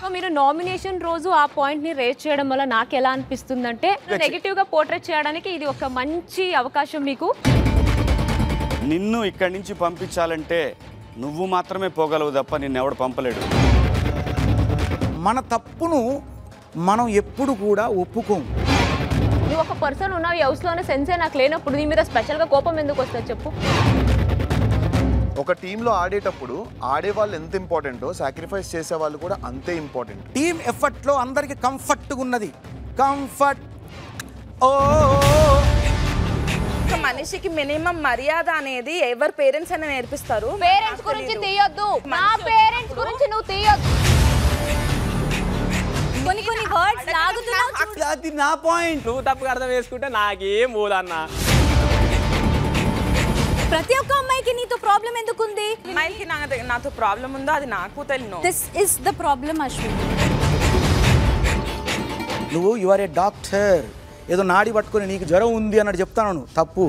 మీరు నామినేషన్ రోజు ఆ పాయింట్ ని రేట్ చేయడం వల్ల నాకు ఎలా అనిపిస్తుందంటే నెగిటివ్ గా పోర్ట్రేట్ చేయడానికి ఇది ఒక మంచి అవకాశం మీకు నిన్ను ఇక్కడి నుంచి పంపించాలంటే నువ్వు మాత్రమే పోగలవు తప్ప నిన్నెవడు పంపలేడు మన తప్పును మనం ఎప్పుడు కూడా ఒప్పుకోం నువ్వు ఒక పర్సన్ ఉన్నావు ఈ హౌస్ లోనే సెన్సే నాకు లేనప్పుడు నీ మీద స్పెషల్ గా కోపం ఎందుకు వస్తుంది చెప్పు ఒక టీంలో ఆడేటప్పుడు ఆడే వాళ్ళు ఎంత ఇంపార్టెంటో సాక్రిఫైస్ చేసే వాళ్ళు కూడా అంతే ఇంపార్టెంట్ టీమ్ ఎఫర్ట్లో అందరికి కంఫర్ట్గా ఉన్నది కంఫర్ట్ ఓ ఒక మనిషికి మినిమం మర్యాద అనేది ఎవరి పేరెంట్స్ అయినా నేర్పిస్తారు పేరెంట్స్ గురించి తీయొద్దు నా పేరెంట్స్ గురించి నువ్వు తీయొద్దు కొన్ని కొన్ని వర్డ్స్ లాగుతున్నావు చూడు. అది నా పాయింట్ నువ్వు తప్పుగా అర్థం చేసుకుంటే నాకేం పోదన్నా ప్రతి ఒక్క అమ్మాయికి నీతో ప్రాబ్లం ఎందుకుంది అమ్మాయికి నా నాతో ప్రాబ్లం ఉందో అది నాకు తెలియను this is the problem Ashwin నువ్వు యు ఆర్ ఏ డాక్టర్ ఏదో నాడి పట్టుకొని నీకు జ్వరం ఉంది అన్నట్టు చెప్తాను తప్పు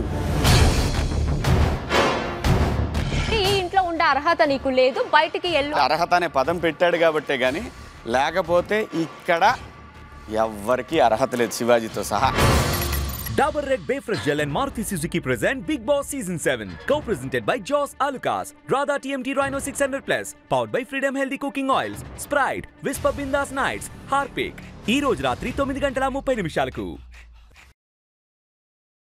ఈ ఇంట్లో ఉండే అర్హత నీకు లేదు బయటికి వెళ్ళు అర్హత అనే పదం పెట్టాడు కాబట్టే కానీ లేకపోతే ఇక్కడ ఎవ్వరికీ అర్హత లేదు శివాజీతో సహా Dabur Red Bayfresh Gel and Maruti Suzuki present Big Boss Season 7. Co-presented by Joss Alucas, Radha TMT Rhino 600 Plus, powered by Freedom Healthy Cooking Oils, Sprite, Whisper Bindas Nights, Harpic. ఈ రోజు రాత్రి తొమ్మిది గంటల ముప్పై నిమిషాలకు